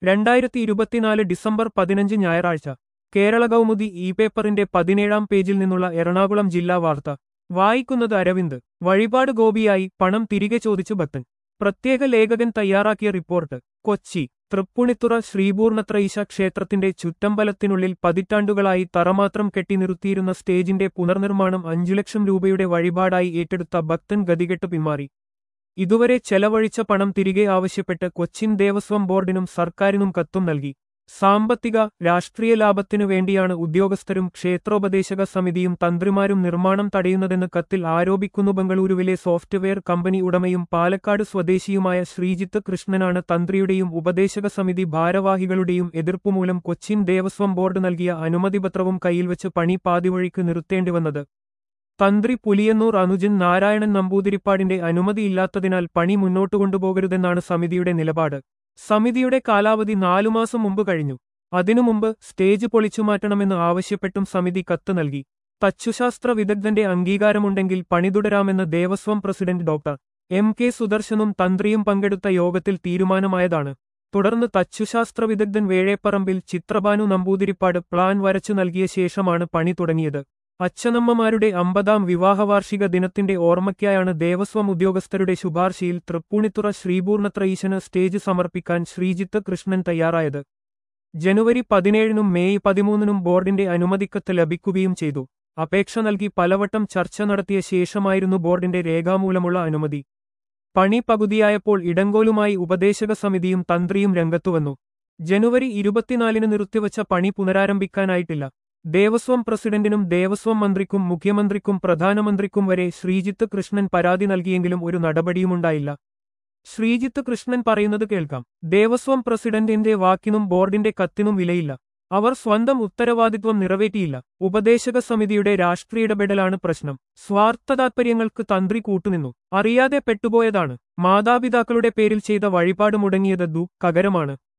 രണ്ടായിരത്തി ഇരുപത്തിനാല് ഡിസംബർ പതിനഞ്ച് ഞായറാഴ്ച കേരള കൗമുദി ഇ പേപ്പറിന്റെ പതിനേഴാം പേജിൽ നിന്നുള്ള എറണാകുളം ജില്ലാ വാർത്ത വായിക്കുന്നത് അരവിന്ദ് വഴിപാട് ഗോപിയായി പണം തിരികെ ചോദിച്ചു ഭക്തൻ പ്രത്യേക ലേഖകൻ തയ്യാറാക്കിയ റിപ്പോർട്ട് കൊച്ചി തൃപ്പുണിത്തുറ ശ്രീപൂർണത്രയീശ ക്ഷേത്രത്തിന്റെ ചുറ്റമ്പലത്തിനുള്ളിൽ പതിറ്റാണ്ടുകളായി തറമാത്രം കെട്ടി നിർത്തിയിരുന്ന സ്റ്റേജിന്റെ പുനർനിർമ്മാണം അഞ്ചു ലക്ഷം രൂപയുടെ വഴിപാടായി ഏറ്റെടുത്ത ഭക്തൻ ഗതികെട്ട് പിന്മാറി ഇതുവരെ ചെലവഴിച്ച പണം തിരികെ ആവശ്യപ്പെട്ട് കൊച്ചിൻ ദേവസ്വം ബോർഡിനും സർക്കാരിനും കത്തും നൽകി സാമ്പത്തിക രാഷ്ട്രീയ ലാഭത്തിനു വേണ്ടിയാണ് ഉദ്യോഗസ്ഥരും ക്ഷേത്രോപദേശക സമിതിയും തന്ത്രിമാരും നിർമ്മാണം തടയുന്നതെന്ന് കത്തിൽ ആരോപിക്കുന്നു ബംഗളൂരുവിലെ സോഫ്റ്റ്വെയർ കമ്പനി ഉടമയും പാലക്കാട് സ്വദേശിയുമായ ശ്രീജിത്ത് കൃഷ്ണനാണ് തന്ത്രിയുടെയും ഉപദേശക സമിതി ഭാരവാഹികളുടെയും എതിർപ്പുമൂലം കൊച്ചിൻ ദേവസ്വം ബോർഡ് നൽകിയ അനുമതിപത്രവും കയ്യിൽ വെച്ച് പണി പാതിവഴിക്ക് നിർത്തേണ്ടിവന്നത് തന്ത്രി പുലിയന്നൂർ അനുജൻ നാരായണൻ നമ്പൂതിരിപ്പാടിന്റെ അനുമതിയില്ലാത്തതിനാൽ പണി മുന്നോട്ടു കൊണ്ടുപോകരുതെന്നാണ് സമിതിയുടെ നിലപാട് സമിതിയുടെ കാലാവധി നാലുമാസം മുമ്പ് കഴിഞ്ഞു അതിനു മുമ്പ് സ്റ്റേജ് പൊളിച്ചുമാറ്റണമെന്ന് ആവശ്യപ്പെട്ടും സമിതി കത്ത് നൽകി തച്ചുശാസ്ത്ര വിദഗ്ധന്റെ അംഗീകാരമുണ്ടെങ്കിൽ പണിതുടരാമെന്ന് Devaswom president doctor M K സുദർശനും തന്ത്രിയും പങ്കെടുത്ത യോഗത്തിൽ തീരുമാനമായതാണ് തുടർന്ന് തച്ചുശാസ്ത്ര വിദഗ്ധൻ വേഴേപ്പറമ്പിൽ ചിത്രഭാനു നമ്പൂതിരിപ്പാട് പ്ലാൻ വരച്ചു നൽകിയ ശേഷമാണ് പണി തുടങ്ങിയത് അച്ഛനമ്മമാരുടെ അമ്പതാം വിവാഹവാർഷിക ദിനത്തിന്റെ ഓർമ്മയ്ക്കായാണ് ദേവസ്വം ഉദ്യോഗസ്ഥരുടെ ശുപാർശയിൽ തൃപ്പൂണിത്തുറ ശ്രീപൂർണത്രയീശന് സ്റ്റേജ് സമർപ്പിക്കാൻ ശ്രീജിത്ത് കൃഷ്ണൻ തയ്യാറായത് ജനുവരി പതിനേഴിനും മെയ് പതിമൂന്നിനും ബോർഡിന്റെ അനുമതിക്കത്ത് ലഭിക്കുകയും ചെയ്തു അപേക്ഷ നൽകി പലവട്ടം ചർച്ച നടത്തിയ ശേഷമായിരുന്നു ബോർഡിന്റെ രേഖാമൂലമുള്ള അനുമതി പണി പകുതിയായപ്പോൾ ഇടങ്കോലുമായി ഉപദേശക സമിതിയും തന്ത്രിയും രംഗത്തുവന്നു ജനുവരി ഇരുപത്തിനാലിന് നിർത്തിവച്ച പണി പുനരാരംഭിക്കാനായിട്ടില്ല ദേവസ്വം പ്രസിഡന്റിനും ദേവസ്വം മന്ത്രിക്കും മുഖ്യമന്ത്രിക്കും പ്രധാനമന്ത്രിക്കും വരെ ശ്രീജിത്ത് കൃഷ്ണൻ പരാതി നൽകിയെങ്കിലും ഒരു നടപടിയുമുണ്ടായില്ല ശ്രീജിത്ത് കൃഷ്ണൻ പറയുന്നത് കേൾക്കാം ദേവസ്വം പ്രസിഡന്റിന്റെ വാക്കിനും ബോർഡിന്റെ കത്തിനും വിലയില്ല അവർ സ്വന്തം ഉത്തരവാദിത്വം നിറവേറ്റിയില്ല ഉപദേശക സമിതിയുടെ രാഷ്ട്രീയ ഇടപെടലാണ് പ്രശ്നം സ്വാർത്ഥ താൽപര്യങ്ങൾക്ക് തന്ത്രി കൂട്ടുനിന്നു അറിയാതെ പെട്ടുപോയതാണ് മാതാപിതാക്കളുടെ പേരിൽ ചെയ്ത വഴിപാട് മുടങ്ങിയത് ദുഃഖകരമാണ്